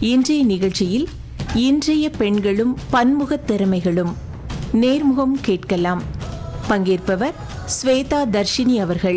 இன்றைய நிகழ்ச்சியில் இன்றைய பெண்களும் பன்முகத் திறமைகளும் நேர்முகம் கேட்கலாம் பங்கேற்பவர் ஸ்வேதா தர்ஷினி அவர்கள்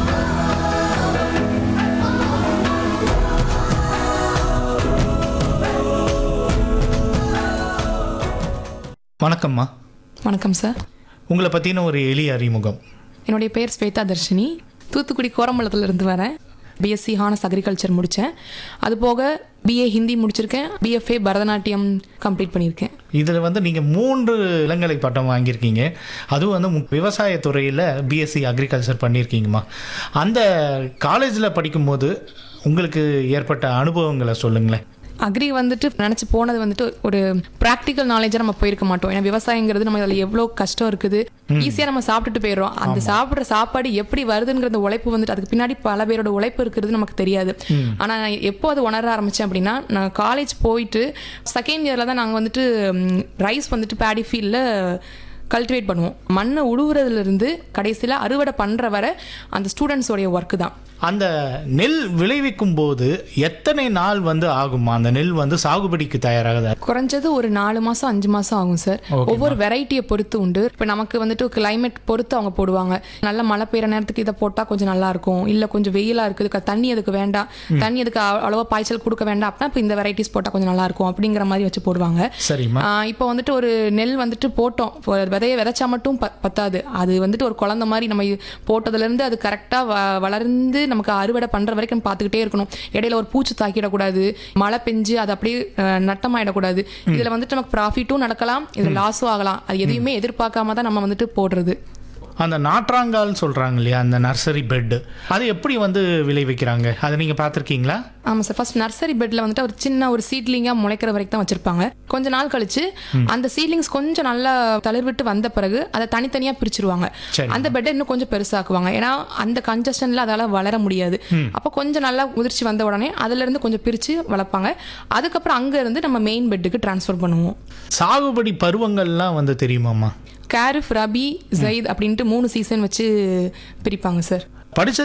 வணக்கம்மா வணக்கம் சார் உங்களை பற்றின ஒரு எளிய அறிமுகம் என்னுடைய பேர் ஸ்வேதா தர்ஷினி தூத்துக்குடி கோரம்பலத்துல இருந்து வரேன் பிஎஸ்சி ஹானஸ் அக்ரிகல்ச்சர் முடித்தேன் அது போக பிஏ ஹிந்தி முடிச்சிருக்கேன் பிஎஃப்ஏ பரதநாட்டியம் கம்ப்ளீட் பண்ணியிருக்கேன் இதில் வந்து நீங்கள் மூன்று இளங்கலை பட்டம் வாங்கியிருக்கீங்க அதுவும் வந்து மு- விவசாயத்துறையில் பிஎஸ்சி அக்ரிகல்ச்சர் பண்ணியிருக்கீங்கம்மா அந்த காலேஜில் படிக்கும்போது உங்களுக்கு ஏற்பட்ட அனுபவங்களை சொல்லுங்களேன் அக்ரி வந்துட்டு நினச்சி போனது வந்துட்டு ஒரு ப்ராக்டிக்கல் நாலேஜாக நம்ம போயிருக்க மாட்டோம் ஏன்னா விவசாயங்கிறது நம்ம அதில் எவ்வளோ கஷ்டம் இருக்குது ஈஸியாக நம்ம சாப்பிட்டுட்டு போயிடுறோம் அந்த சாப்பிட்ற சாப்பாடு எப்படி வருதுங்கிற உழைப்பு வந்துட்டு அதுக்கு பின்னாடி பல பேரோட உழைப்பு இருக்கிறது நமக்கு தெரியாது ஆனால் நான் எப்போ அது உணர ஆரம்பித்தேன் அப்படின்னா நான் காலேஜ் போயிட்டு செகண்ட் இயரில் தான் நாங்கள் வந்துட்டு ரைஸ் வந்துட்டு பேடி ஃபீல்டில் கல்டிவேட் பண்ணுவோம் மண்ணை உழுவுறதுலேருந்து கடைசியில் அறுவடை பண்ணுற வரை அந்த ஸ்டூடெண்ட்ஸோடைய ஒர்க்கு தான் அந்த நெல் விளைவிக்கும் போது எத்தனை நாள் வந்து ஆகுமா அந்த நெல் வந்து சாகுபடிக்கு தயாராகுது குறைஞ்சது ஒரு நாலு மாசம் அஞ்சு மாசம் ஆகும் சார் ஒவ்வொரு வெரைட்டியை பொறுத்து உண்டு இப்போ நமக்கு வந்துட்டு கிளைமேட் பொறுத்து அவங்க போடுவாங்க நல்ல மழை பெய்யுற நேரத்துக்கு இதை போட்டா கொஞ்சம் நல்லா இருக்கும் இல்ல கொஞ்சம் வெயிலா இருக்குது க- தண்ணி அதுக்கு வேண்டாம் தண்ணி அதுக்கு அ- அளவா பாய்ச்சல் கொடுக்க வேண்டாம் அப்படின்னா இப்போ இந்த வெரைட்டிஸ் போட்டா கொஞ்சம் நல்லா இருக்கும் அப்படிங்கிற மாதிரி வச்சு போடுவாங்க சரிம்மா ஆஹ் இப்போ வந்துட்டு ஒரு நெல் வந்துட்டு போட்டோம் இப்போ ஒரு விதைய விதைச்சா மட்டும் ப- பத்தாது அது வந்துட்டு ஒரு குழந்தை மாதிரி நம்ம இது போட்டதுலேருந்து அது கரெக்டாக வளர்ந்து நமக்கு அறுவடை பண்ணுற வரைக்கும் பார்த்துக்கிட்டே இருக்கணும் இடையில ஒரு பூச்சி தாக்கிடக்கூடாது மழை பெஞ்சு அது அப்படியே ஆஹ் நட்டமாயிடக்கூடாது இதில் வந்துட்டு நமக்கு ப்ராஃபிட்டும் நடக்கலாம் இதில் லாஸும் ஆகலாம் அது எதையுமே எதிர்பார்க்காம தான் நம்ம வந்துட்டு போடுறது அந்த நாற்றாங்கால் சொல்கிறாங்க இல்லையா அந்த நர்சரி பெட்டு அது எப்படி வந்து விளைவிக்கிறாங்க அதை நீங்கள் பார்த்துருக்கீங்களா ஆமாம் சார் ஃபர்ஸ்ட் நர்சரி பெட்டில் வந்துட்டு ஒரு சின்ன ஒரு சீட்லிங்காக முளைக்கிற வரைக்கும் தான் வச்சிருப்பாங்க கொஞ்ச நாள் கழிச்சு அந்த சீட்லிங்ஸ் கொஞ்சம் நல்லா தளிர்விட்டு வந்த பிறகு அதை தனித்தனியாக பிரிச்சிருவாங்க சரி. அந்த பெட்டை இன்னும் கொஞ்சம் பெருசாக்குவாங்க ஏன்னா அந்த கன்ஜஷனில் அதால வளர முடியாது அப்போ கொஞ்சம் நல்லா முதிர்ச்சி வந்த உடனே அதுல இருந்து கொஞ்சம் பிரித்து வளர்ப்பாங்க அதுக்கப்புறம் அங்க இருந்து நம்ம மெயின் பெட்டுக்கு ட்ரான்ஸ்ஃபர் பண்ணுவோம் சாகுபடி பருவங்கள்லாம் வந்து தெரியுமாம்மா கேரிஃப் ரபி ஜெயித் அப்படின்ட்டு மூணு சீசன் வச்சு பிரிப்பாங்க சார் படிச்ச